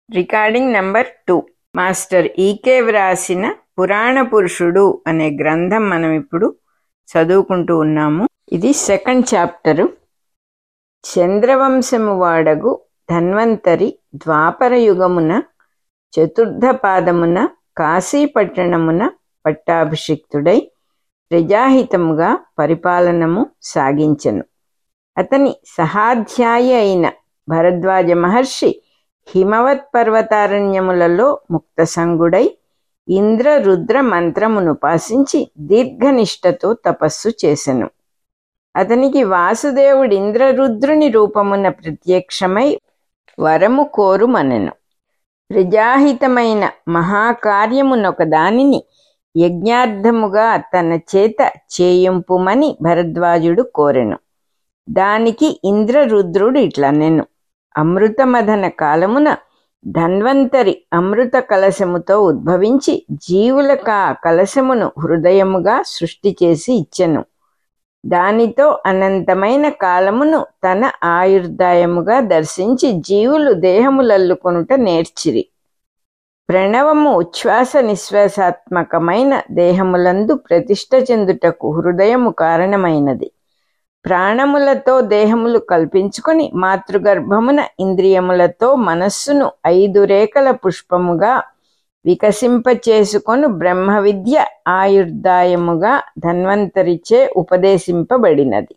recording number two master E వ్రాసిన పురాణ పురుషుడు అనే గ్రంథం మనం ఇప్పుడు చదువుకుంటూ ఉన్నాము ఇది సెకండ్ చాప్టరు చంద్రవంశము వాడగు ధన్వంతరి ద్వాపర యుగమున చతుర్థ పాదమున కాశీపట్టణమున పట్టాభిషిక్తుడై ప్రజాహితముగా పరిపాలనము సాగించెను అతని సహాధ్యాయి అయిన భరద్వాజ మహర్షి హిమవత్ పర్వతారణ్యములలో ముక్తసంగుడై ఇంద్ర రుద్ర మంత్రమును ఉపాసించి దీర్ఘనిష్టతో తపస్సు చేసెను అతనికి వాసుదేవుడు ఇంద్రరుద్రుని రూపమున ప్రత్యక్షమై వరము కోరుమనెను ప్రజాహితమైన మహాకార్యమునొక దానిని యజ్ఞార్థముగా తన చేత చేయింపుమని భరద్వాజుడు కోరెను దానికి ఇంద్రరుద్రుడు ఇట్లనెను అమృతమదన కాలమున ధన్వంతరి అమృత కలశముతో ఉద్భవించి జీవులకు ఆ కలశమును హృదయముగా సృష్టి చేసి ఇచ్చెను దానితో అనంతమైన కాలమును తన ఆయుర్దాయముగా దర్శించి జీవులు దేహములల్లుకొనుట నేర్చిరి ప్రణవము ఉచ్ఛ్వాస నిశ్వాసాత్మకమైన దేహములందు ప్రతిష్ట చెందుటకు హృదయము కారణమైనది ప్రాణములతో దేహములు కల్పించుకొని మాతృగర్భమున ఇంద్రియములతో మనస్సును ఐదు రేఖల పుష్పముగా వికసింపచేసుకొని బ్రహ్మ విద్య ఆయుర్దాయముగా ధన్వంతరిచే ఉపదేశింపబడినది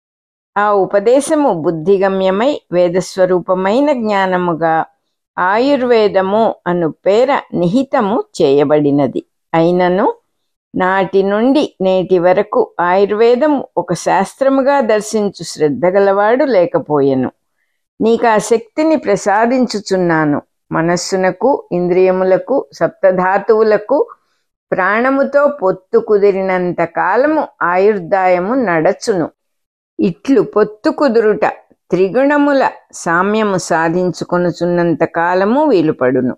ఆ ఉపదేశము బుద్ధిగమ్యమై వేదస్వరూపమైన జ్ఞానముగా ఆయుర్వేదము అను పేర నిహితము చేయబడినది అయినను నాటి నుండి నేటి వరకు ఆయుర్వేదం ఒక శాస్త్రముగా దర్శించు శ్రద్ధ గలవాడు లేకపోయెను నీకు ఆ శక్తిని ప్రసాదించుచున్నాను మనస్సునకు ఇంద్రియములకు సప్తధాతువులకు ప్రాణముతో పొత్తు కుదిరినంత కాలము ఆయుర్దాయము నడచును ఇట్లు పొత్తు కుదురుట త్రిగుణముల సామ్యము సాధించుకొనుచున్నంత కాలము వీలుపడును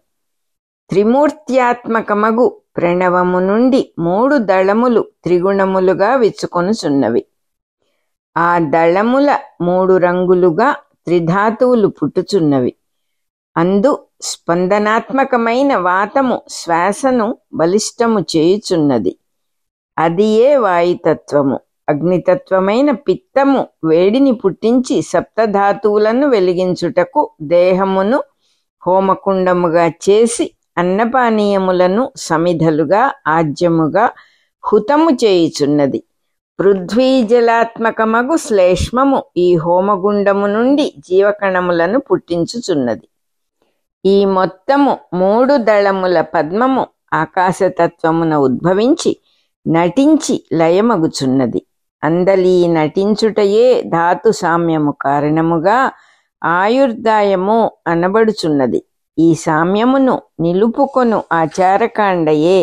త్రిమూర్త్యాత్మకమగు ప్రణవము నుండి మూడు దళములు త్రిగుణములుగా విచ్చుకొనుచున్నవి ఆ దళముల మూడు రంగులుగా త్రిధాతువులు పుట్టుచున్నవి అందు స్పందనాత్మకమైన వాతము శ్వాసను బలిష్టము చేయుచున్నది అది ఏ వాయుతత్వము అగ్నితత్వమైన పిత్తము వేడిని పుట్టించి సప్తధాతువులను వెలిగించుటకు దేహమును హోమకుండముగా చేసి అన్నపానీయములను సమిధలుగా ఆజ్యముగా హుతము చేయుచున్నది పృథ్వీజలాత్మకమగు శ్లేష్మము ఈ హోమగుండము నుండి జీవకణములను పుట్టించుచున్నది ఈ మొత్తము మూడు దళముల పద్మము ఆకాశతత్వమున ఉద్భవించి నటించి లయమగుచున్నది అందలీ నటించుటయే ధాతు సామ్యము కారణముగా ఆయుర్దాయము అనబడుచున్నది ఈ సామ్యమును నిలుపుకొను ఆచారకాండయే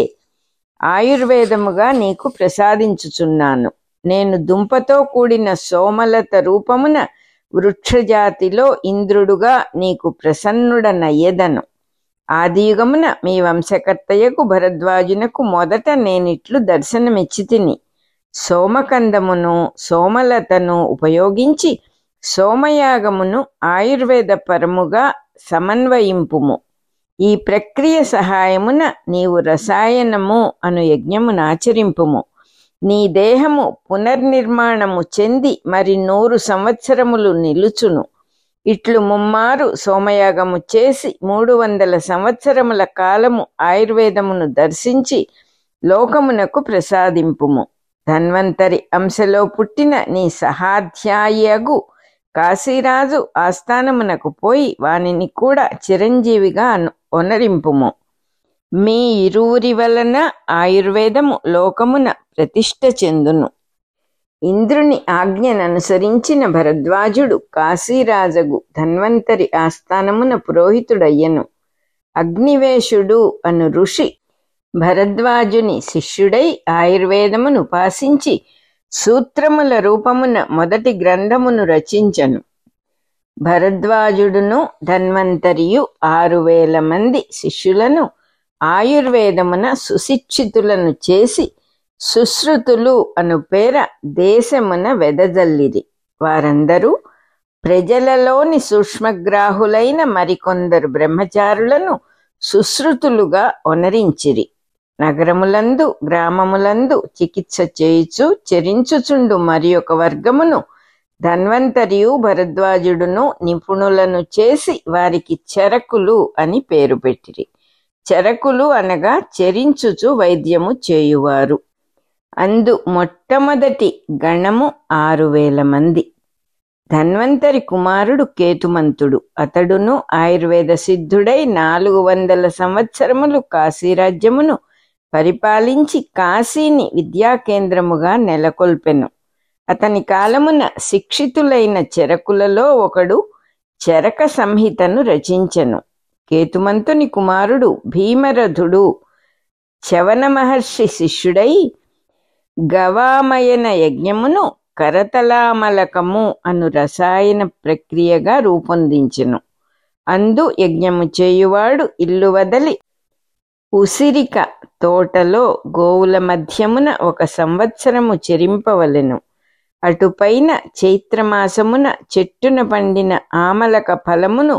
ఆయుర్వేదముగా నీకు ప్రసాదించుచున్నాను నేను దుంపతో కూడిన సోమలత రూపమున వృక్షజాతిలో ఇంద్రుడుగా నీకు ప్రసన్నుడనయ్యదను ఆదియుగమున మీ వంశకర్తయ్యకు భరద్వాజునకు మొదట నేనిట్లు దర్శనమిచ్చి తిని సోమకందమును సోమలతను ఉపయోగించి సోమయాగమును ఆయుర్వేద పరముగా సమన్వయింపుము ఈ ప్రక్రియ సహాయమున నీవు రసాయనము అను యజ్ఞమును ఆచరింపుము నీ దేహము పునర్నిర్మాణము చెంది మరి నూరు సంవత్సరములు నిలుచును ఇట్లు ముమ్మారు సోమయాగము చేసి మూడు వందల సంవత్సరముల కాలము ఆయుర్వేదమును దర్శించి లోకమునకు ప్రసాదింపుము ధన్వంతరి అంశలో పుట్టిన నీ సహాధ్యాయగు కాశీరాజు ఆస్థానమునకు పోయి వానిని కూడా చిరంజీవిగా అను ఒనరింపుము మీ ఇరువురి వలన ఆయుర్వేదము లోకమున ప్రతిష్ట చెందును ఇంద్రుని ఆజ్ఞననుసరించిన భరద్వాజుడు కాశీరాజగు ధన్వంతరి ఆస్థానమున పురోహితుడయ్యను అగ్నివేశుడు అను ఋషి భరద్వాజుని శిష్యుడై ఆయుర్వేదమును ఉపాసించి సూత్రముల రూపమున మొదటి గ్రంథమును రచించను భరద్వాజుడును ధన్వంతరియు ఆరు వేల మంది శిష్యులను ఆయుర్వేదమున సుశిక్షితులను చేసి సుశ్రుతులు అను పేర దేశమున వెదజల్లిరి వారందరూ ప్రజలలోని సూక్ష్మగ్రాహులైన మరికొందరు బ్రహ్మచారులను సుశ్రుతులుగా ఒనరించిరి నగరములందు గ్రామములందు చికిత్స చేయుచు చెరించుచుండు మరి ఒక వర్గమును ధన్వంతరియు భరద్వాజుడును నిపుణులను చేసి వారికి చెరకులు అని పేరు పెట్టిరి చెరకులు అనగా చెరించుచు వైద్యము చేయువారు అందు మొట్టమొదటి గణము ఆరు వేల మంది ధన్వంతరి కుమారుడు కేతుమంతుడు అతడును ఆయుర్వేద సిద్ధుడై నాలుగు వందల సంవత్సరములు కాశీరాజ్యమును పరిపాలించి కాశీని విద్యా కేంద్రముగా నెలకొల్పెను అతని కాలమున శిక్షితులైన చెరకులలో ఒకడు చెరక సంహితను రచించెను కేతుమంతుని కుమారుడు భీమరథుడు చవన మహర్షి శిష్యుడై గవామయన యజ్ఞమును కరతలామలకము అను రసాయన ప్రక్రియగా రూపొందించెను అందు యజ్ఞము చేయువాడు ఇల్లు వదలి ఉసిరిక తోటలో గోవుల మధ్యమున ఒక సంవత్సరము చెరింపవలెను అటుపైన చైత్రమాసమున చెట్టున పండిన ఆమలక ఫలమును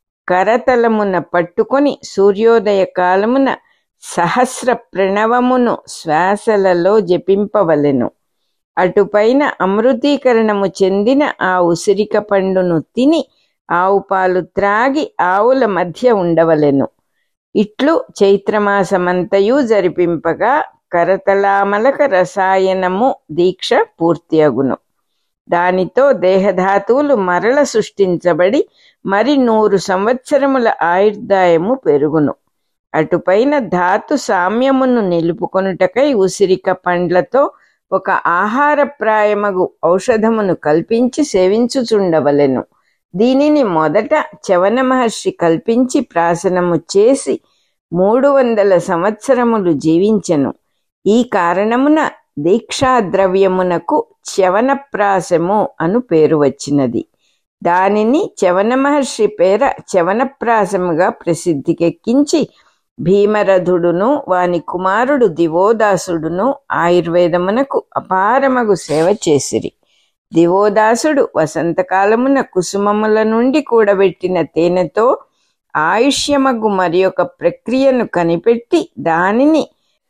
కరతలమున పట్టుకొని సూర్యోదయ కాలమున సహస్ర ప్రణవమును శ్వాసలలో జపింపవలెను అటుపైన అమృతీకరణము చెందిన ఆ ఉసిరిక పండును తిని ఆవు పాలు త్రాగి ఆవుల మధ్య ఉండవలెను ఇట్లు చైత్రమాసమంతయు జరిపింపగా కరతలామలక రసాయనము దీక్ష పూర్తి అగును దానితో దేహధాతువులు మరల సృష్టించబడి మరి నూరు సంవత్సరముల ఆయుర్దాయము పెరుగును అటుపైన ధాతు సామ్యమును నిలుపుకొనుటకై ఉసిరిక పండ్లతో ఒక ఆహారప్రాయమగు ఔషధమును కల్పించి సేవించుచుండవలెను దీనిని మొదట చవన మహర్షి కల్పించి ప్రాసనము చేసి మూడు వందల సంవత్సరములు జీవించెను ఈ కారణమున దీక్షాద్రవ్యమునకు చవనప్రాసము అను పేరు వచ్చినది దానిని చవన మహర్షి పేర చవనప్రాసముగా ప్రసిద్ధికెక్కించి భీమరథుడును వాని కుమారుడు దివోదాసుడును ఆయుర్వేదమునకు అపారమగు సేవ చేసిరి దివోదాసుడు వసంతకాలమున కుసుమముల నుండి కూడబెట్టిన తేనెతో ఆయుష్యమగు మరి ఒక ప్రక్రియను కనిపెట్టి దానిని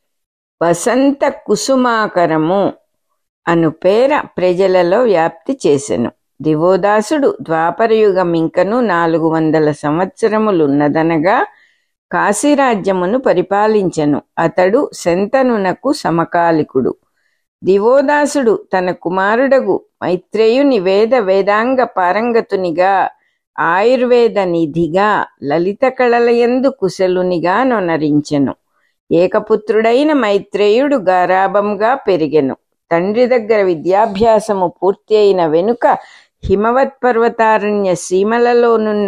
వసంత కుసుమాకరము అను పేర ప్రజలలో వ్యాప్తి చేసెను దివోదాసుడు ద్వాపరయుగం ఇంకను నాలుగు వందల సంవత్సరములున్నదనగా కాశీరాజ్యమును పరిపాలించెను అతడు శంతనునకు సమకాలికుడు దివోదాసుడు తన కుమారుడగు మైత్రేయుని వేద వేదాంగ పారంగతునిగా ఆయుర్వేద నిధిగా లలిత కళలయందు కుశలునిగా నొనరించెను ఏకపుత్రుడైన మైత్రేయుడు గారాభంగా పెరిగెను తండ్రి దగ్గర విద్యాభ్యాసము పూర్తి అయిన వెనుక హిమవత్ పర్వతారణ్య సీమలలోనున్న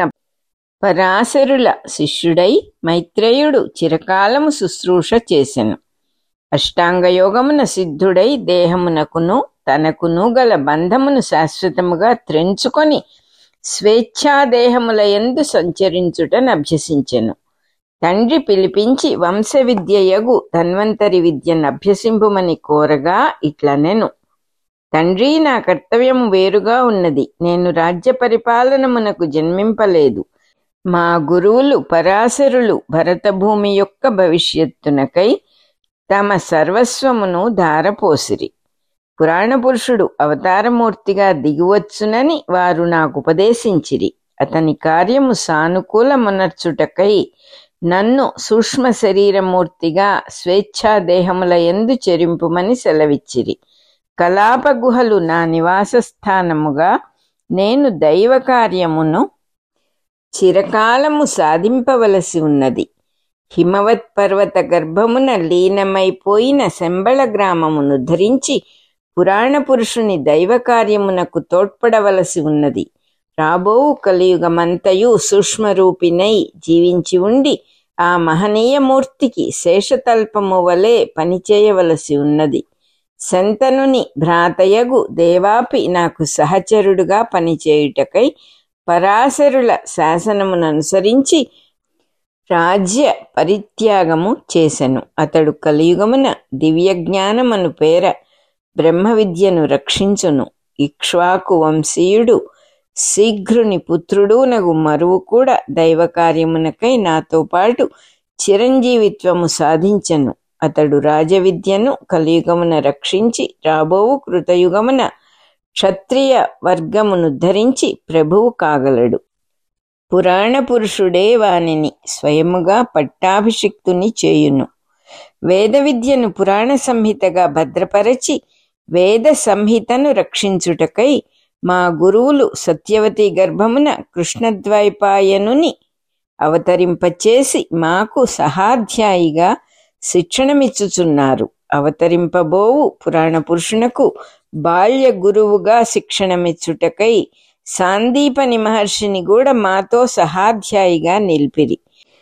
పరాశరుల శిష్యుడై మైత్రేయుడు చిరకాలము శుశ్రూష చేసెను అష్టాంగయోగమున సిద్ధుడై దేహమునకును తనకును గల బంధమును శాశ్వతముగా త్రెంచుకొని స్వేచ్ఛాదేహముల ఎందు సంచరించుటను అభ్యసించెను తండ్రి పిలిపించి వంశ విద్యయగు ధన్వంతరి విద్యను అభ్యసింపుమని కోరగా ఇట్లనెను తండ్రి నా కర్తవ్యము వేరుగా ఉన్నది నేను రాజ్య పరిపాలనమునకు జన్మింపలేదు మా గురువులు పరాశరులు భరతభూమి యొక్క భవిష్యత్తునకై తమ సర్వస్వమును ధారపోసిరి పురాణ పురుషుడు అవతారమూర్తిగా దిగువచ్చునని వారు నాకు ఉపదేశించిరి అతని కార్యము సానుకూలమునర్చుటకై నన్ను సూక్ష్మ శరీరమూర్తిగా స్వేచ్ఛాదేహముల ఎందు చెరింపుమని సెలవిచ్చిరి కలాప గుహలు నా నివాస స్థానముగా నేను దైవ కార్యమును చిరకాలము సాధింపవలసి ఉన్నది హిమవత్ పర్వత గర్భమున లీనమైపోయిన శంబళ గ్రామమును ధరించి పురాణ పురుషుని దైవ కార్యమునకు తోడ్పడవలసి ఉన్నది రాబోవు కలియుగమంతయు సూక్ష్మరూపినై జీవించి ఉండి ఆ మహనీయ మూర్తికి శేషతల్పము వలె పనిచేయవలసి ఉన్నది శంతనుని భ్రాతయగు దేవాపి నాకు సహచరుడుగా పనిచేయుటకై పరాశరుల శాసనమును అనుసరించి రాజ్య పరిత్యాగము చేసెను అతడు కలియుగమున దివ్య జ్ఞానమను పేర బ్రహ్మ విద్యను రక్షించును ఇక్ష్వాకు వంశీయుడు శీఘ్రుని పుత్రుడు నగు మరువు కూడా దైవ కార్యమునకై నాతో పాటు చిరంజీవిత్వము సాధించను అతడు రాజవిద్యను కలియుగమున రక్షించి రాబోవు కృతయుగమున క్షత్రియ వర్గమును ధరించి ప్రభువు కాగలడు పురాణ పురుషుడే వానిని స్వయముగా పట్టాభిషిక్తుని చేయును వేద విద్యను పురాణ సంహితగా భద్రపరచి వేద సంహితను రక్షించుటకై మా గురువులు సత్యవతి గర్భమున కృష్ణద్వైపాయనుని అవతరింపచేసి మాకు సహాధ్యాయిగా శిక్షణమిచ్చుచున్నారు అవతరింపబోవు పురాణ పురుషునకు బాల్య గురువుగా శిక్షణమిచ్చుటకై సాందీపని మహర్షిని కూడా మాతో సహాధ్యాయిగా నిలిపిరి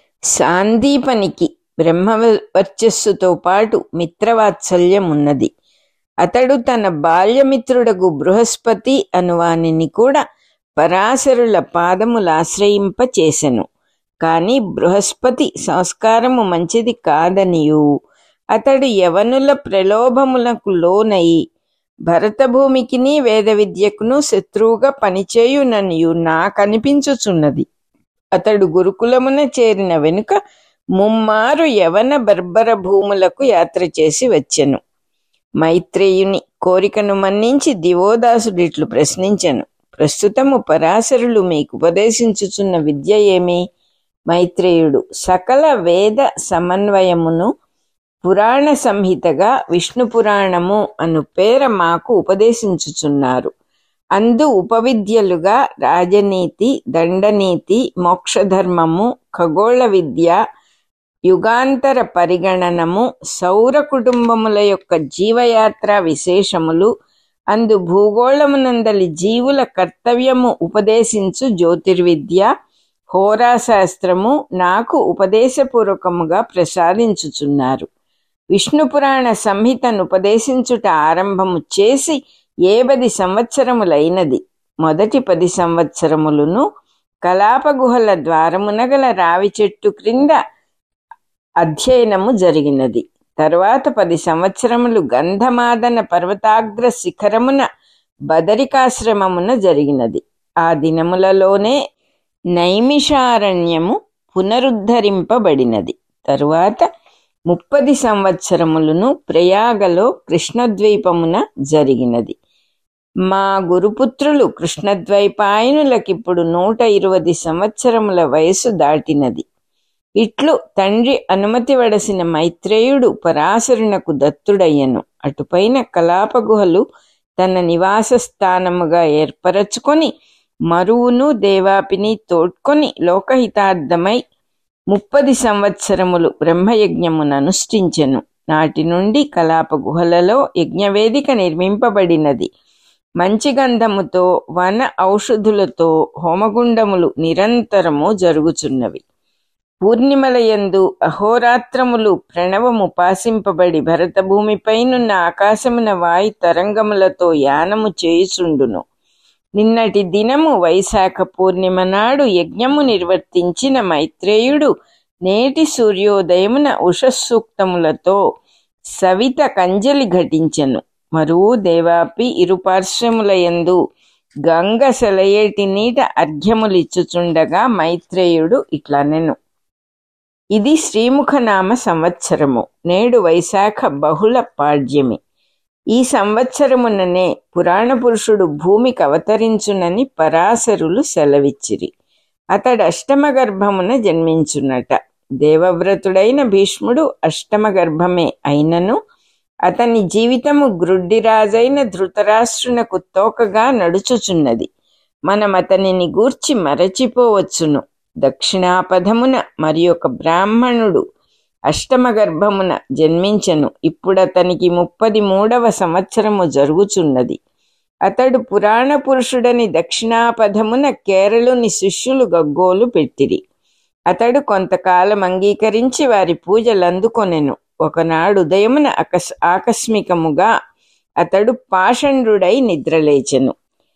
సాందీపనికి బ్రహ్మ వర్చస్సుతో పాటు మిత్రవాత్సల్యం ఉన్నది అతడు తన బాల్యమిత్రుడగు బృహస్పతి అనువానిని కూడా పరాశరుల పాదములాశ్రయింప చేసెను కాని బృహస్పతి సంస్కారము మంచిది కాదనియు అతడు యవనుల ప్రలోభములకు లోనయి భరతభూమికిని వేద విద్యకును శత్రువుగా పనిచేయుననియు నాకనిపించుచున్నది అతడు గురుకులమున చేరిన వెనుక ముమ్మారు యవన బర్బర భూములకు యాత్ర చేసి వచ్చెను మైత్రేయుని కోరికను మన్నించి దివోదాసుడిట్లు ప్రశ్నించెను ప్రస్తుతము పరాశరులు మీకు ఉపదేశించుచున్న విద్య ఏమి మైత్రేయుడు సకల వేద సమన్వయమును పురాణ సంహితగా విష్ణు పురాణము అను పేర మాకు ఉపదేశించుచున్నారు అందు ఉపవిద్యలుగా రాజనీతి దండనీతి మోక్షధర్మము ఖగోళ విద్య యుగాంతర పరిగణనము సౌర కుటుంబముల యొక్క జీవయాత్ర విశేషములు అందు భూగోళమునందలి జీవుల కర్తవ్యము ఉపదేశించు జ్యోతిర్విద్య హోరాశాస్త్రము నాకు ఉపదేశపూర్వకముగా ప్రసాదించుచున్నారు విష్ణు పురాణ సంహితను ఉపదేశించుట ఆరంభము చేసి ఏ పది సంవత్సరములైనది మొదటి పది సంవత్సరములను కలాపగుహల ద్వారమున గల రావి చెట్టు క్రింద అధ్యయనము జరిగినది తరువాత పది సంవత్సరములు గంధమాదన పర్వతాగ్ర శిఖరమున బదరికాశ్రమమున జరిగినది ఆ దినములలోనే నైమిషారణ్యము పునరుద్ధరింపబడినది తరువాత ముప్పది సంవత్సరములను ప్రయాగలో కృష్ణద్వీపమున జరిగినది మా గురుపుత్రులు కృష్ణద్వైపాయనులకిప్పుడు నూట ఇరవై సంవత్సరముల వయసు దాటినది ఇట్లు తండ్రి అనుమతి వడసిన మైత్రేయుడు పరాశరునకు దత్తుడయ్యను అటుపైన కలాపగుహలు తన నివాస స్థానముగా ఏర్పరచుకొని మరువును దేవాపిని తోడ్కొని లోకహితార్థమై ముప్పది సంవత్సరములు బ్రహ్మయజ్ఞమును అనుష్ఠించెను నాటి నుండి కలాప గుహలలో యజ్ఞవేదిక నిర్మింపబడినది మంచి గంధముతో వన ఔషధులతో హోమగుండములు నిరంతరము జరుగుచున్నవి పూర్ణిమలయందు అహోరాత్రములు ప్రణవము పాసింపబడి భరతభూమిపైనున్న ఆకాశమున వాయు తరంగములతో యానము చేయుచుండును నిన్నటి దినము వైశాఖ పూర్ణిమ నాడు యజ్ఞము నిర్వర్తించిన మైత్రేయుడు నేటి సూర్యోదయమున ఉషస్సూక్తములతో సవిత కంజలి ఘటించెను మరువు దేవాపి ఇరుపార్శ్వములయందు గంగ సెలయేటి నీట అర్ఘ్యములిచ్చుచుండగా మైత్రేయుడు ఇట్లనెను ఇది శ్రీముఖనామ సంవత్సరము నేడు వైశాఖ బహుళ పాడ్యమి ఈ సంవత్సరముననే పురాణ పురుషుడు భూమికి అవతరించునని పరాశరులు సెలవిచ్చిరి అతడు అష్టమ గర్భమున జన్మించున్నట దేవవ్రతుడైన భీష్ముడు అష్టమ గర్భమే అయినను అతని జీవితము గ్రుడ్డిరాజైన ధృతరాష్ట్రునకు తోకగా నడుచుచున్నది మనం అతనిని గూర్చి మరచిపోవచ్చును దక్షిణాపథమున మరి ఒక బ్రాహ్మణుడు అష్టమ గర్భమున జన్మించను ఇప్పుడతనికి ముప్పది మూడవ సంవత్సరము జరుగుచున్నది అతడు పురాణ పురుషుడని దక్షిణాపథమున కేరళుని శిష్యులు గగ్గోలు పెట్టిరి అతడు కొంతకాలం అంగీకరించి వారి పూజలు అందుకొనెను ఒకనాడు ఉదయమున అకస్ ఆకస్మికముగా అతడు పాషండుడై నిద్రలేచెను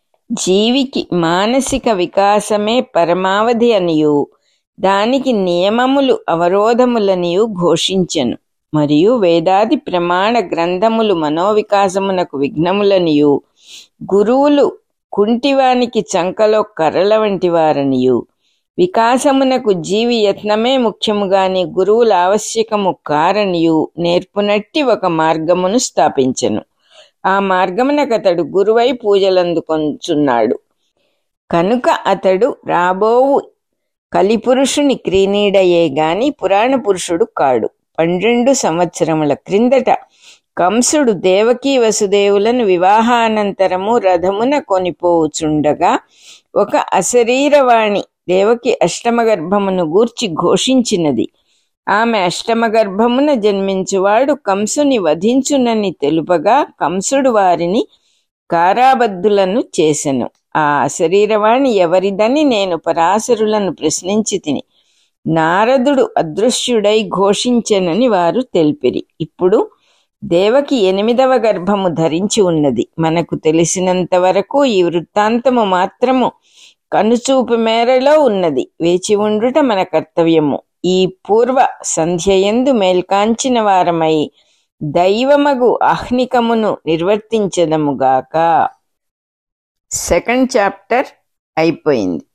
జీవికి మానసిక వికాసమే పరమావధి అనియు దానికి నియమములు అవరోధములనియు ఘోషించెను మరియు వేదాది ప్రమాణ గ్రంథములు మనోవికాసమునకు విఘ్నములనియు గురువులు కుంటివానికి చంకలో కర్రల వంటి వారనియు వికాసమునకు జీవి యత్నమే ముఖ్యము గాని గురువుల ఆవశ్యకము కారనియు నేర్పునట్టి ఒక మార్గమును స్థాపించెను ఆ మార్గమునకతడు గురువై పూజలందుకొంచున్నాడు కనుక అతడు రాబోవు కలిపురుషుని క్రీనీడయే గాని పురాణ పురుషుడు కాడు పన్నెండు సంవత్సరముల క్రిందట కంసుడు దేవకీ వసుదేవులను వివాహానంతరము రథమున కొనిపోవుచుండగా ఒక అశరీరవాణి దేవకి అష్టమ గర్భమును గూర్చి ఘోషించినది ఆమె అష్టమ గర్భమున జన్మించువాడు కంసుని వధించునని తెలుపగా కంసుడు వారిని కారాబద్ధులను చేసెను ఆ అశరీరవాణి ఎవరిదని నేను పరాశరులను ప్రశ్నించి తిని నారదుడు అదృశ్యుడై ఘోషించెనని వారు తెలిపిరి ఇప్పుడు దేవకి ఎనిమిదవ గర్భము ధరించి ఉన్నది మనకు తెలిసినంత వరకు ఈ వృత్తాంతము మాత్రము కనుచూపు మేరలో ఉన్నది వేచి ఉండుట మన కర్తవ్యము ఈ పూర్వ సంధ్యయందు మేల్కాంచిన వారమై దైవమగు ఆహ్నికమును నిర్వర్తించదముగాక సెకండ్ చాప్టర్ అయిపోయింది